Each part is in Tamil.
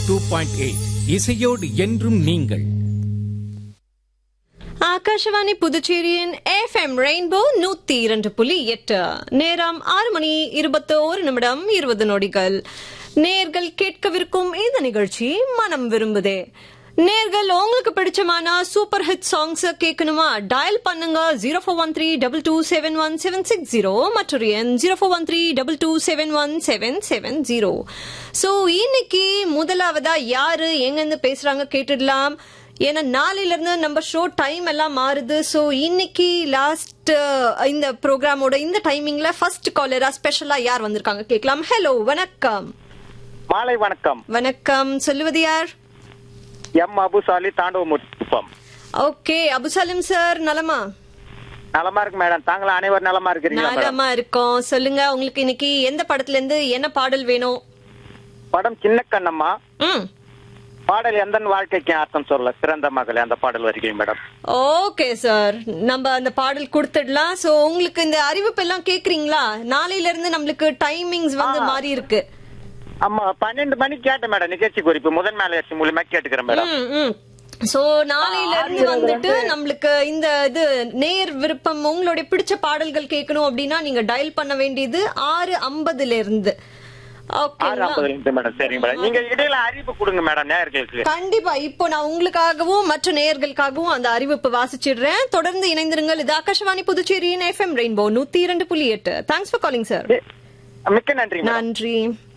டூ பாயிண்ட் எயிட் இசையோடு என்றும் நீங்கள் ஆகாஷவாணி புதுச்சேரியின் எஃப்எம் ரெயின்போ நூத்தி இரண்டு புள்ளி எட்டு நேரம் ஆறு மணி இருபத்தி ஒரு நிமிடம் இருபது நொடிகள் நேர்கள் கேட்கவிருக்கும் இந்த நிகழ்ச்சி மனம் விரும்புதே நேர்கள் உங்களுக்கு பிடிச்சமான சூப்பர் ஹிட் சாங்ஸ் கேட்கணுமா டயல் பண்ணுங்க zero four one three double two seven one seven six zero மற்றொரு எண் zero four one three double two seven one seven seven zero so இன்னைக்கு முதலாவதா யாரு எங்கிருந்து பேசுறாங்க கேட்டுடலாம் ஏன்னா நாளையில இருந்து நம்ம ஷோ டைம் எல்லாம் மாறுது ஸோ இன்னைக்கு லாஸ்ட் இந்த ப்ரோக்ராமோட இந்த டைமிங்ல ஃபர்ஸ்ட் காலரா ஸ்பெஷலா யார் வந்திருக்காங்க கேட்கலாம் ஹலோ வணக்கம் மாலை வணக்கம் வணக்கம் சொல்லுவது யார் M Abusali Thandavamuppam okay Abusalim sir நலமா நலமா இருக்கு மேடம் தாங்களும் அனைவரும் நலமா இருக்கிறீங்களா மேடம் நலமா இருக்கோம் சொல்லுங்க உங்களுக்கு இன்னைக்கு எந்த படத்துல இருந்து என்ன பாடல் வேணும் படம் சின்ன கண்ணம்மா ம் பாடல் எந்த வாழ்க்கைக்கு அர்த்தம் சொல்ல சிறந்த மகளே அந்த பாடல் வருகிறேன் மேடம் ஓகே சார் நம்ம அந்த பாடல் கொடுத்துடலாம் சோ உங்களுக்கு இந்த அறிவிப்பு எல்லாம் கேக்குறீங்களா நாளையில இருந்து நம்மளுக்கு டைமிங்ஸ் வந்து மாறி இருக்கு ஆமா பன்னெண்டு மணிக்கு கேட்டேன் மேடம் நிகழ்ச்சி குறிப்பு முதன் மேலரசி மூலியமா கேட்டுக்கிறேன் மேடம் ம், ம். சோ நாளையில இருந்து வந்துட்டு நம்மளுக்கு இந்த இது நேர் விருப்பம் உங்களுடைய பிடிச்ச பாடல்கள் கேட்கணும் அப்படின்னா நீங்க டயல் பண்ண வேண்டியது ஆறு ஐம்பதுல இருந்து ஆறு ஓகேங்களா ஐம்பது நிமிஷம் மேடம் சரிங்க மேடம் நீங்க இடையில அறிவிப்பு கொடுங்க மேடம் நேயர்களுக்கு கண்டிப்பா இப்போ நான் உங்களுக்காகவும் மற்ற நேயர்களுக்காகவும் அந்த அறிவிப்பு வாசிச்சிடுறேன் தொடர்ந்து இணைந்திருங்கள் இது ஆகாஷவாணி புதுச்சேரியின் எஃப்எம் ரெயின்போ நூத்தி இரண்டு புள்ளி எட்டு தேங்க்ஸ் ஃபார் காலிங் சார் மிக்க நன்றி மேடம் நன்றி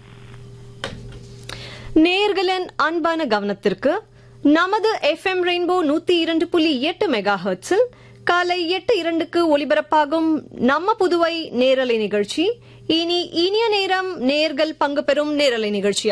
நேர்களின் அன்பான கவனத்திற்கு நமது எஃப்எம் ரெயின்போ நூத்தி இரண்டு புள்ளி எட்டு மெகா ஹெர்ட்ஸில் காலை எட்டு இரண்டுக்கு ஒலிபரப்பாகும் நம்ம புதுவை நேரலை நிகழ்ச்சி இனி இனிய நேரம் நேர்கள் பங்கு பெறும் நேரலை நிகழ்ச்சி